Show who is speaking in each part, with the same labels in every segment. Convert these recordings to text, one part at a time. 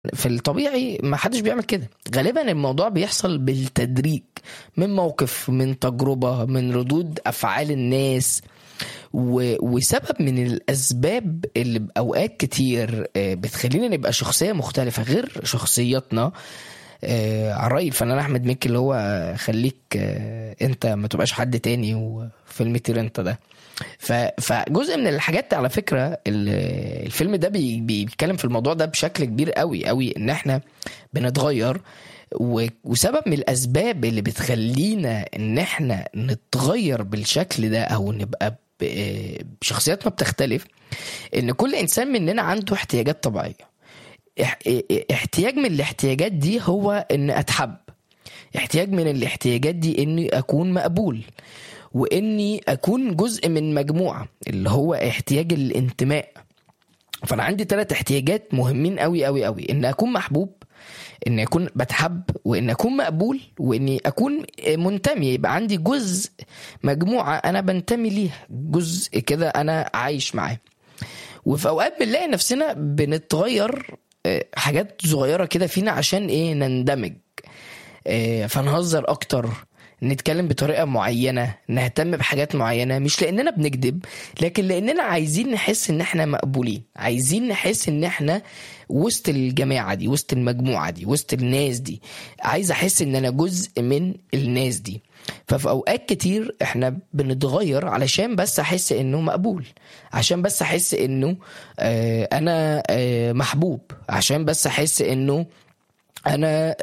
Speaker 1: في الطبيعي ما حدش بيعمل كده غالبا الموضوع بيحصل بالتدريج من موقف من تجربة من ردود أفعال الناس و... وسبب من الأسباب اللي بأوقات كتير آه، بتخلينا نبقى شخصية مختلفة غير شخصياتنا آه، على رأي الفنان أحمد مكي اللي هو خليك آه، أنت ما تبقاش حد تاني وفيلم طير أنت ده ف... فجزء من الحاجات على فكره ال- الفيلم ده بي... بيتكلم في الموضوع ده بشكل كبير قوي قوي ان احنا بنتغير و... وسبب من الاسباب اللي بتخلينا ان احنا نتغير بالشكل ده او نبقى ب... شخصياتنا بتختلف ان كل انسان مننا عنده احتياجات طبيعيه اح... احتياج من الاحتياجات دي هو ان اتحب احتياج من الاحتياجات دي اني اكون مقبول واني اكون جزء من مجموعه اللي هو احتياج الانتماء فانا عندي ثلاث احتياجات مهمين قوي قوي قوي ان اكون محبوب ان اكون بتحب وان اكون مقبول واني اكون منتمي يبقى عندي جزء مجموعه انا بنتمي ليها جزء كده انا عايش معاه وفي اوقات بنلاقي نفسنا بنتغير آه، حاجات صغيره كده فينا عشان ايه نندمج آه، فنهزر اكتر نتكلم بطريقه معينه نهتم بحاجات معينه مش لاننا بنكذب لكن لاننا عايزين نحس ان احنا مقبولين عايزين نحس ان احنا وسط الجماعه دي وسط المجموعه دي وسط الناس دي عايز احس ان انا جزء من الناس دي ففي اوقات كتير احنا بنتغير علشان بس احس انه مقبول عشان بس احس انه آه انا آه محبوب عشان بس احس انه انا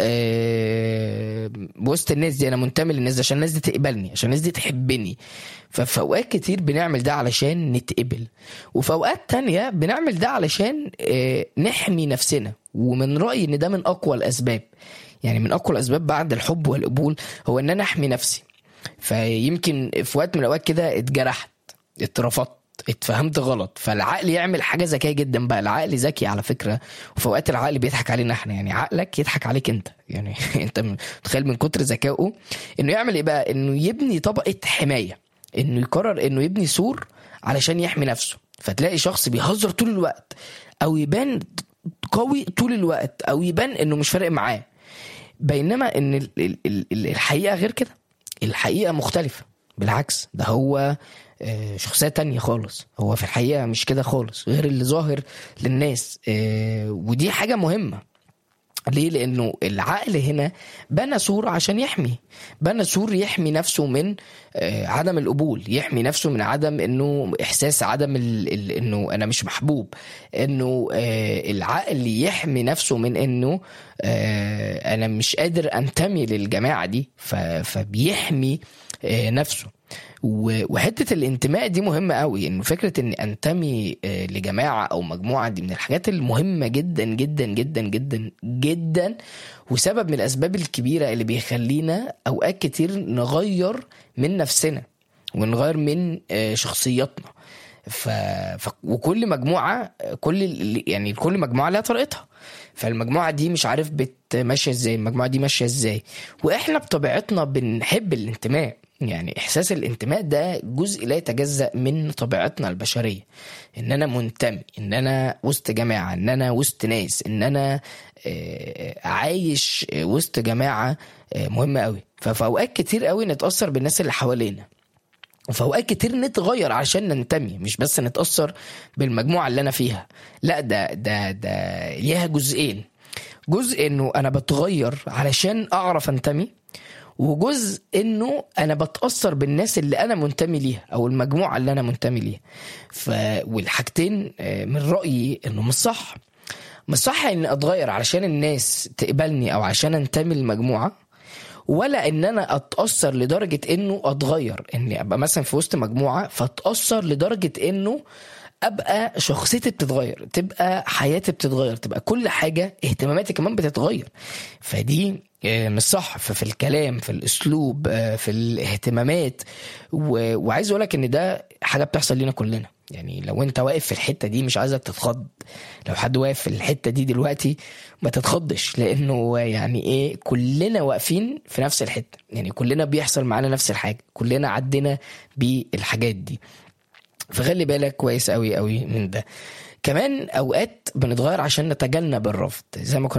Speaker 1: آه، وسط الناس دي انا منتمي للناس دي عشان الناس دي تقبلني عشان الناس دي تحبني ففي اوقات كتير بنعمل ده علشان نتقبل وفي اوقات تانية بنعمل ده علشان آه، نحمي نفسنا ومن رايي ان ده من اقوى الاسباب يعني من اقوى الاسباب بعد الحب والقبول هو ان انا احمي نفسي فيمكن في وقت من الاوقات كده اتجرحت اترفضت اتفهمت غلط فالعقل يعمل حاجه ذكيه جدا بقى العقل ذكي على فكره وفي اوقات العقل بيضحك علينا احنا يعني عقلك يضحك عليك انت يعني انت متخيل من كتر ذكائه انه يعمل ايه بقى انه يبني طبقه حمايه انه يقرر انه يبني سور علشان يحمي نفسه فتلاقي شخص بيهزر طول الوقت او يبان قوي طول الوقت او يبان انه مش فارق معاه بينما ان ال- ال- ال- الحقيقه غير كده الحقيقه مختلفه بالعكس ده هو آه، شخصية تانية خالص هو في الحقيقة مش كده خالص غير اللي ظاهر للناس آه، ودي حاجة مهمة ليه؟ لأنه العقل هنا بنى سور عشان يحمي بنى سور يحمي نفسه من آه، عدم القبول يحمي نفسه من عدم انه احساس عدم ال... ال... انه انا مش محبوب انه آه، العقل يحمي نفسه من انه آه، انا مش قادر انتمي للجماعة دي ف... فبيحمي آه، نفسه و- وحته الانتماء دي مهمه قوي انه فكره اني انتمي آه، لجماعه او مجموعه دي من الحاجات المهمه جدا جدا جدا جدا جدا وسبب من الاسباب الكبيره اللي بيخلينا اوقات كتير نغير من نفسنا ونغير من آه، شخصياتنا ف... ف... وكل مجموعه كل ال- يعني كل مجموعه لها طريقتها فالمجموعه دي مش عارف بت ماشيه ازاي المجموعه دي ماشيه ازاي واحنا بطبيعتنا بنحب الانتماء يعني احساس الانتماء ده جزء لا يتجزا من طبيعتنا البشريه ان انا منتمي ان انا وسط جماعه ان انا وسط ناس ان انا آه، عايش وسط جماعه آه، مهمه قوي ففي اوقات كتير قوي نتاثر بالناس اللي حوالينا وفي اوقات كتير نتغير عشان ننتمي مش بس نتاثر بالمجموعه اللي انا فيها لا ده ده ده ليها جزئين جزء انه انا بتغير علشان اعرف انتمي وجزء انه انا بتاثر بالناس اللي انا منتمي ليها او المجموعه اللي انا منتمي ليها ف والحاجتين آه، من رايي انه مش صح مش صح اني اتغير علشان الناس تقبلني او عشان انتمي للمجموعه ولا ان انا اتاثر لدرجه انه اتغير اني ابقى مثلا في وسط مجموعه فاتاثر لدرجه انه ابقى شخصيتي بتتغير تبقى حياتي بتتغير تبقى كل حاجه اهتماماتي كمان بتتغير فدي آه، مش صح ففي الكلام في الاسلوب آه، في الاهتمامات و... وعايز اقولك ان ده حاجه بتحصل لنا كلنا يعني لو انت واقف في الحته دي مش عايزك تتخض لو حد واقف في الحته دي دلوقتي ما تتخضش لانه يعني ايه كلنا واقفين في نفس الحته يعني كلنا بيحصل معانا نفس الحاجه كلنا عدينا بالحاجات دي فخلي بالك كويس قوي قوي من ده كمان اوقات بنتغير عشان نتجنب الرفض زي ما كنا